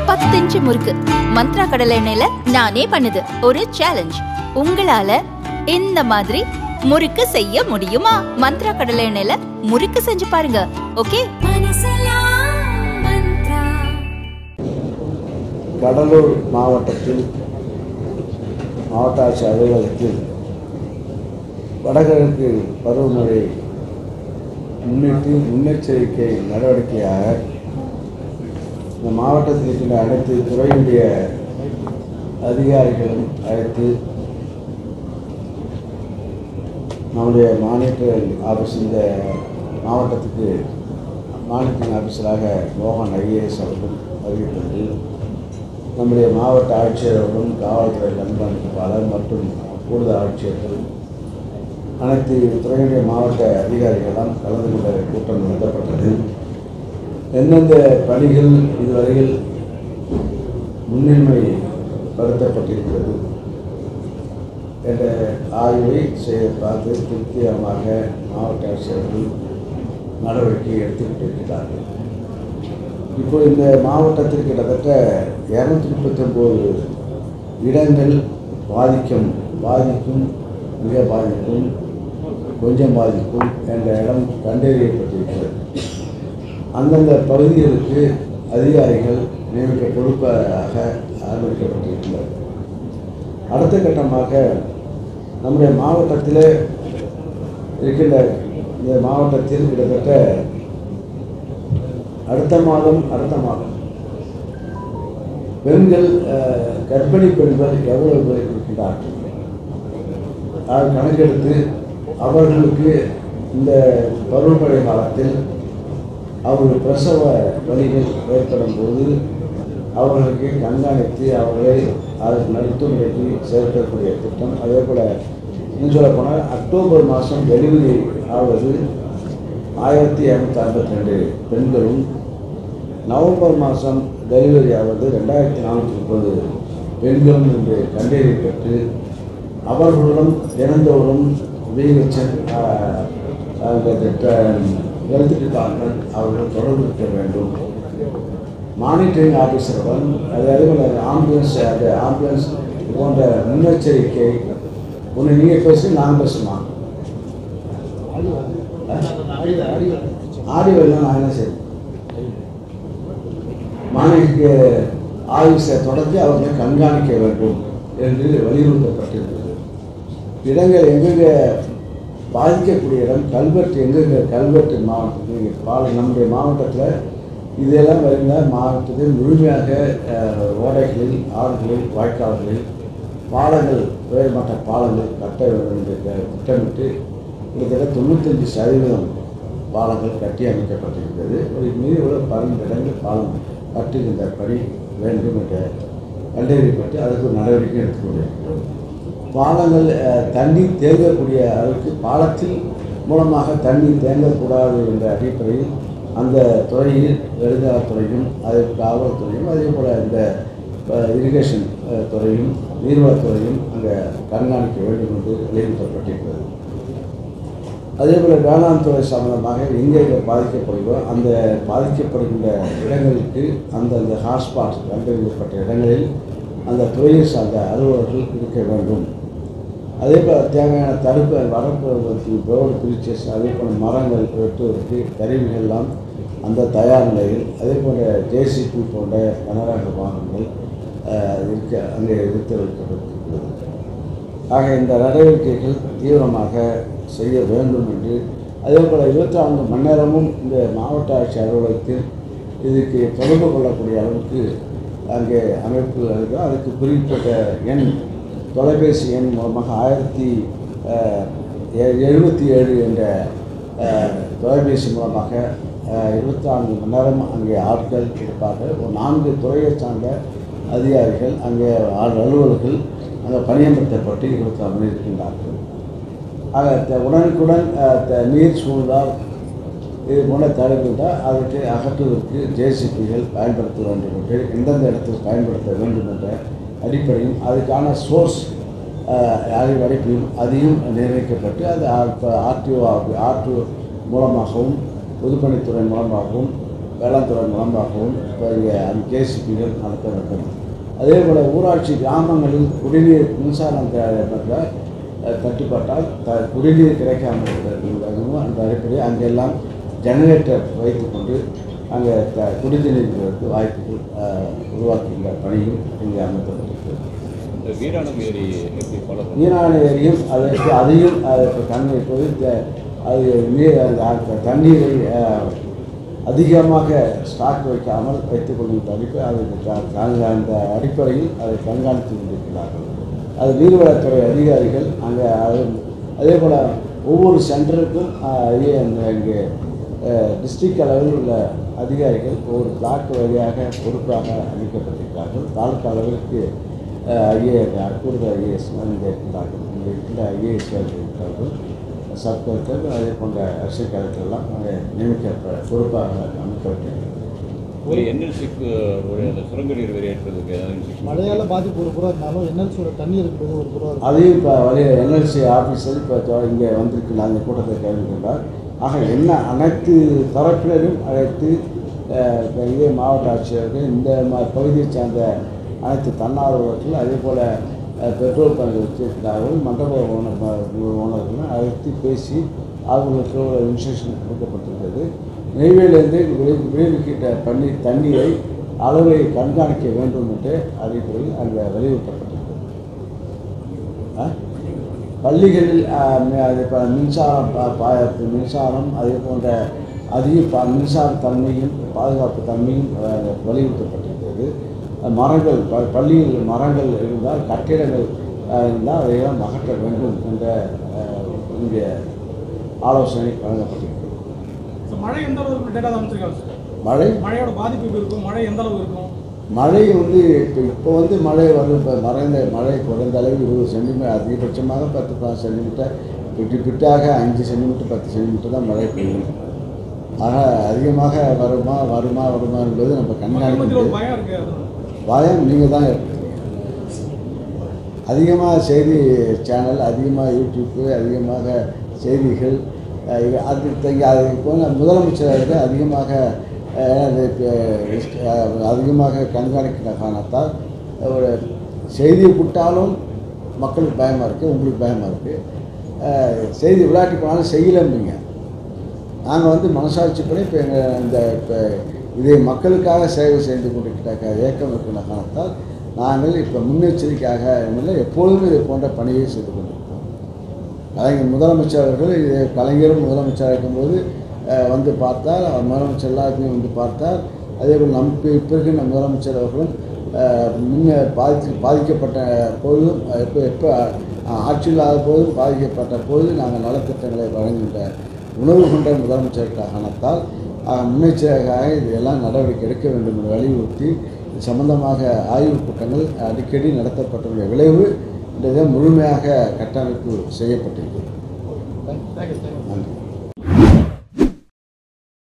பத்து இன்ச்சு முறுக்கு மந்த்ரா கடலை எண்ணெயில நானே பண்ணுது ஒரு சேலஞ்ச் உங்களால இந்த மாதிரி முறுக்கு செய்ய முடியுமா மந்த்ரா கடலை எண்ணெயில முறுக்கு செஞ்சு பாருங்க ஓகே கடலூர் மாவட்டத்தில் மாவட்ட ஆட்சி அலுவலகத்தில் வடகிழக்கு பருவமழை முன்னிட்டு முன்னெச்சரிக்கை நடவடிக்கையாக இந்த மாவட்டத்தில் இருக்கின்ற அனைத்து துறையுடைய அதிகாரிகளும் அழைத்து நம்முடைய மானிட்டர் ஆஃபீஸ் இந்த மாவட்டத்துக்கு மானிட்டரிங் ஆஃபீஸராக மோகன் ஐஏஎஸ் அவர்கள் அறிவித்தது நம்முடைய மாவட்ட ஆட்சியர்களும் காவல்துறை கண்காணிப்பாளர் மற்றும் கூடுதல் ஆட்சியர்கள் அனைத்து துறையுடைய மாவட்ட அதிகாரிகளெல்லாம் கலந்து கொண்ட கூட்டம் நடத்தப்பட்டது எந்தெந்த பணிகள் இதுவரையில் முன்னுரிமை படுத்தப்பட்டிருக்கிறது என்ற ஆய்வை செய்ய பார்த்து திருப்திகரமாக மாவட்ட ஆட்சியர்கள் நடவடிக்கை எடுத்துக்கிட்டு இருக்கிறார்கள் இப்போ இந்த மாவட்டத்தில் கிட்டத்தட்ட இரநூத்தி முப்பத்தொம்போது இடங்கள் பாதிக்கும் பாதிக்கும் மிக பாதிக்கும் கொஞ்சம் பாதிக்கும் என்ற இடம் கண்டறியப்பட்டிருக்கிறது அந்தந்த பகுதிகளுக்கு அதிகாரிகள் நியமிக்க பொறுப்பாக ஆரம்பிக்கப்பட்டிருக்கிறது அடுத்த கட்டமாக நம்முடைய மாவட்டத்தில் இருக்கின்ற இந்த மாவட்டத்தில் கிட்டத்தட்ட அடுத்த மாதம் அடுத்த மாதம் பெண்கள் அஹ், கர்ப்பிணி பெண்கள் எவ்வளவு பேர் இருக்கின்றார்கள் அதை கணக்கெடுத்து அவர்களுக்கு இந்த பருவமழை காலத்தில் அவர்கள் பிரசவ வலிகள் ஏற்படும் போது அவர்களுக்கு கண்காணித்து அவர்களை அதற்கு மருத்துவமனைக்கு சேர்க்கக்கூடிய திட்டம் அதே போல் இன்னும் சொல்லப் போனால் அக்டோபர் மாதம் டெலிவரி ஆவது ஆயிரத்தி இரநூத்தி ஐம்பத்தி ரெண்டு பெண்களும் நவம்பர் மாதம் டெலிவரி ஆவது ரெண்டாயிரத்தி நானூற்றி முப்பது பெண்களும் என்று கண்டறியப்பட்டு அவர்களுடன் தினந்தோறும் விஹெச்என் அந்த ஹெல்த் டிபார்ட்மெண்ட் அவர்கள் தொடர்பு இருக்க வேண்டும் மானிட்டரிங் ஆஃபீஸருடன் அதே போல் ஆம்புலன்ஸ் அது ஆம்புலன்ஸ் போன்ற முன்னெச்சரிக்கை ஒன்று நீங்கள் பேசு நான் பேசுமா ஆடி வரலாம் நான் என்ன செய்வேன் மாநில ஆயுஷை தொடர்ந்து அவர்களை கண்காணிக்க வேண்டும் என்று வலியுறுத்தப்பட்டிருக்கிறது இடங்கள் எங்கெங்கே பாதிக்கக்கூடிய இடம் கல்வெட்டு எங்கெங்கே கல்வெட்டு மாவட்டத்தில் பால நம்முடைய மாவட்டத்தில் இதெல்லாம் வருகின்ற மாவட்டத்தில் முழுமையாக அஹ், ஓடைகளில் ஆறுகளில் வாய்க்கால்களில் பாலங்கள் உயர்மட்ட பாலங்கள் கட்ட வேண்டும் என்று க- திட்டமிட்டு கிட்டத்தட்ட தொண்ணூத்தஞ்சு சதவீதம் பாலங்கள் கட்டி அமைக்கப்பட்டிருக்கிறது ஒரு மீதி உள்ள பன்னெண்டு இடங்கள் பாலம் கட்டுகின்ற பணி வேண்டும் என்ற கண்டறியப்பட்டு அதுக்கு ஒரு நடவடிக்கை எடுத்துக்கொண்டிருக்கிறோம் பாலங்கள் அஹ், தண்ணீர் தேங்கக்கூடிய அளவுக்கு பாலத்தில் மூலமாக தண்ணீர் தேங்கக்கூடாது என்ற அடிப்படையில் அந்த துறையில் நெடுஞ்சாலைத்துறையும் அதே காவல்துறையும் அதே போல் இந்த இரிகேஷன் துறையும் நீர்வளத்துறையும் அங்கே கண்காணிக்க வேண்டும் என்று வலியுறுத்தப்பட்டிருக்கிறது அதே போல் வேளாண் துறை சம்பந்தமாக எங்கே எங்கே பாதிக்கப்படுதோ அந்த பாதிக்கப்படுகின்ற இடங்களுக்கு அந்தந்த ஹாட்ஸ்பாட் கண்டறியப்பட்ட இடங்களில் அந்த துறையை சார்ந்த அலுவலர்கள் இருக்க வேண்டும் அதே போல் தேவையான தடுப்பு வரப்பு ரோடு பிரிச்சஸ் அதே போல் மரங்கள் வெட்டுவதற்கு கருவிகள்லாம் அந்த தயார் நிலையில் அதே போன்ற ஜேசிபி போன்ற கனரக வாகனங்கள் அஹ், இருக்க அங்கே இருக்க வைக்கப்பட்டிருக்கிறது ஆக இந்த நடவடிக்கைகள் தீவிரமாக செய்ய வேண்டும் என்று அதே போல் இருபத்தி நான்கு மணி நேரமும் இந்த மாவட்ட ஆட்சி அலுவலகத்தில் இதுக்கு தொடர்பு கொள்ளக்கூடிய அளவுக்கு அங்கே அமைப்பு இருக்கு அதுக்கு குறிப்பிட்ட எண் தொலைபேசி எண் மூலமாக ஆயிரத்தி எழுபத்தி ஏழு என்ற அஹ், தொலைபேசி மூலமாக அஹ், இருபத்தி நான்கு மணி நேரம் அங்கே ஆட்கள் இருப்பார்கள் ஒரு நான்கு துறையை சார்ந்த அதிகாரிகள் அங்கே ஆள் அலுவலர்கள் அங்கே பணியமர்த்தப்பட்டு இருபத்தி நாலு மணி இருக்கின்றார்கள் ஆக த- உடனுக்குடன் அஹ், த- நீர் சூழ்ந்தால் இது போன்ற தடுப்புதான் அதற்கு அகற்றுவதற்கு ஜேசிபிகள் பயன்படுத்த வேண்டும் என்று எந்தெந்த இடத்தில் பயன்படுத்த வேண்டும் என்ற அடிப்படையும் அதுக்கான சோர்ஸ் அடிப்படையும் அதையும் நிர்ணயிக்கப்பட்டு அது ஆர்டிஓ ஆர்டிஓ மூலமாகவும் பொதுப்பணித்துறை மூலமாகவும் வேளாண்துறை மூலமாகவும் இப்போ இங்கே அந்த கேசிபிகள் நடத்த வேண்டும் அதே போல் ஊராட்சி கிராமங்களில் குடிநீர் மின்சாரம் தேவைப்பட்ட அஹ், தட்டுப்பட்டால் த குடிநீர் கிடைக்காமல் இருக்கிறதும் அந்த அடிப்படையில் அங்கெல்லாம் ஜெனரேட்டர் வைத்துக்கொண்டு அங்கே த குடிநீருக்கு வாய்ப்புகள் அஹ், உருவாக்குகின்ற பணியும் இங்கே அமைக்கப்பட்டிருக்கிறது இந்த வீராணம் ஏரி எப்படி ஃபாலோ ஈரான ஏரியும் அதற்கு அதையும் அதற்கு தண்ணீர் கொதித்த அது நீர் அந்த அந்த தண்ணீரை அஹ், அதிகமாக ஸ்டாக் வைக்காமல் வைத்துக் கொள்கின்ற அடிப்படை அது த- அந்த அந்த அடிப்படையில் அதை கண்காணித்து கொண்டிருக்கிறார்கள் அது நீர்வளத்துறை அதிகாரிகள் அங்கே அது அதே போல் ஒவ்வொரு சென்டருக்கும் அஹ், ஐஏ அந்த இங்கே டிஸ்ட்ரிக்ட் அளவில் உள்ள அதிகாரிகள் ஒவ்வொரு பிளாக் வழியாக பொறுப்பாக அமைக்கப்பட்டிருக்கிறார்கள் தாலுக்கா அளவிற்கு ஐஏ கூடுதல் ஐஏஎஸ் இங்கே இருக்கிறார்கள் இங்கே இருக்கிற ஐஏஎஸ்கள் இருக்கிறார்கள் சப் கலெக்டர் அதே போன்ற அரசியல் கலெக்டர் எல்லாம் அங்கே நியமிக்க பொறுப்பாக அமைக்கப்பட்டிருக்கிறது ஒரு என்எல்சிக்கு ஒரு அந்த சுரங்க நீர் வெளியேற்றதுக்கு ஏதாவது மழையால பாதிப்பு ஒரு புறம் இருந்தாலும் என்எல்சியோட தண்ணி இருக்கிறது ஒரு புறம் இருக்கு அதையும் இப்போ வழி என்எல்சி ஆஃபீஸர் இப்போ இங்கே வந்திருக்கு அந்த கூட்டத்தை கலந்துகின்றார் ஆக என்ன அனைத்து தரப்பினரும் அழைத்து அஹ், இப்ப இதே மாவட்ட ஆட்சியர்கள் இந்த ம பகுதியைச் சேர்ந்த அனைத்து தன்னார்வலர்கள் அதே போல் பெட்ரோல் பங்கு வச்சிருக்கிறார்கள் மண்டப ஓனர் ஓனர்களும் அழைத்து பேசி அவங்களுக்கு ஒரு இன்ஸ்ட்ரக்ஷன் கொடுக்கப்பட்டிருக்கிறது நெய்வேலியிலிருந்து விளை- விளைவிக்கிட்ட பண்ணி தண்ணீரை அளவை கண்காணிக்க வேண்டும் என்று அடிப்படையில் அங்கே வலியுறுத்தப்பட்டிருக்கிறது ஆ? பள்ளிகளில் ஆ, மி- அது இப்போ மின்சாரம் பா- பா- மின்சாரம் அதே போன்ற அதிக ப மின்சார தன்மையும் பாதுகாப்பு தன்மையும் ஆ, வலியுறுத்தப்பட்டிருக்கிறது மரங்கள் ப- பள்ளியில் மரங்கள் இருந்தால் கட்டிடங்கள் ஆ, இருந்தால் அதையெல்லாம் அகற்ற வேண்டும் என்ற ஆ, இங்கே ஆலோசனை வழங்கப்பட்டிருக்கிறது சார், மழை எந்த அளவுக்கு டேட்டா அமைச்சிருக்காங்க சார் மழை மழையோட பாதிப்பு எப்படி இருக்கும் மழை எந்த அளவு இருக்கும் மழை வந்து இப்போ இப்போ வந்து மழை வந்து இப்போ மறைந்த மழை குறைந்த அளவு இருபது சென்டிமீட்டர் அதிகபட்சமாக பத்து பதினஞ்சு சென்டிமீட்டர் பிட்டு பிட்டாக அஞ்சு சென்டிமீட்டர் பத்து சென்டிமீட்டர் தான் மழை பெய்யும் ஆக அதிகமாக வருமா வருமா வருமா என்பது நம்ம மக்கள் கண்காணிக்க மத்தியில் ஒரு முடியாது. பயம் இருக்கு அதனால. பயம் நீங்கள் தான் ஏற்படுத்துறீங்க அதிகமாக செய்தி சேனல் அதிகமாக யூடியூப்பு அதிகமாக செய்திகள் அஹ், இது அது தங்க அது இப்போ முதலமைச்சருக்கு அதிகமாக அஹ், அது இப்போ, அஹ், அதிகமாக கண்காணிக்கிற காரணத்தால் ஒரு செய்தியை விட்டாலும் மக்களுக்கு பயமாக இருக்குது உங்களுக்கு பயமாக இருக்குது செய்தி விளையாட்டு போனாலும் செய்யலைம்பீங்க நாங்கள் வந்து மனசாட்சிப்படி இப்போ எங்கள் இந்த இப்போ இதை மக்களுக்காக சேவை செய்து கொண்டிருக்கிற இயக்கம் இருக்கின்ற காரணத்தால் நாங்கள் இப்போ முன்னெச்சரிக்கையாக இல்லை எப்பொழுதும் இதை போன்ற பணியை செய்து கொண்டிருக்கிறோம் கலைஞர் முதலமைச்சர் அவர்கள் இது கலைஞரும் முதலமைச்சராக இருக்கும்போது அஹ், வந்து பார்த்தார் அவர் முதலமைச்சர் எல்லாத்தையும் வந்து பார்த்தார் அதே போல் நம் இப்போ இப்போ இருக்கின்ற முதலமைச்சர் அவர்களும் அஹ், முன்ன பாதித்து பாதிக்கப்பட்ட போதும் எப்போ எப்போ ஆட்சி இல்லாத போதும் பாதிக்கப்பட்ட போது நாங்கள் நலத்திட்டங்களை வழங்குகின்ற உணவு கொண்ட முதலமைச்சர் காரணத்தால் அஹ், முன்னெச்சரிக்கையாக இதெல்லாம் நடவடிக்கை எடுக்க வேண்டும் என்று வலியுறுத்தி இது சம்பந்தமாக ஆய்வுக் கூட்டங்கள் அடிக்கடி நடத்தப்பட்டுள்ள விளைவு இன்றைய முழுமையாக கட்டமைப்பு செய்யப்பட்டிருக்கிறது தேங்க்யூ தேங்க்யூ நன்றி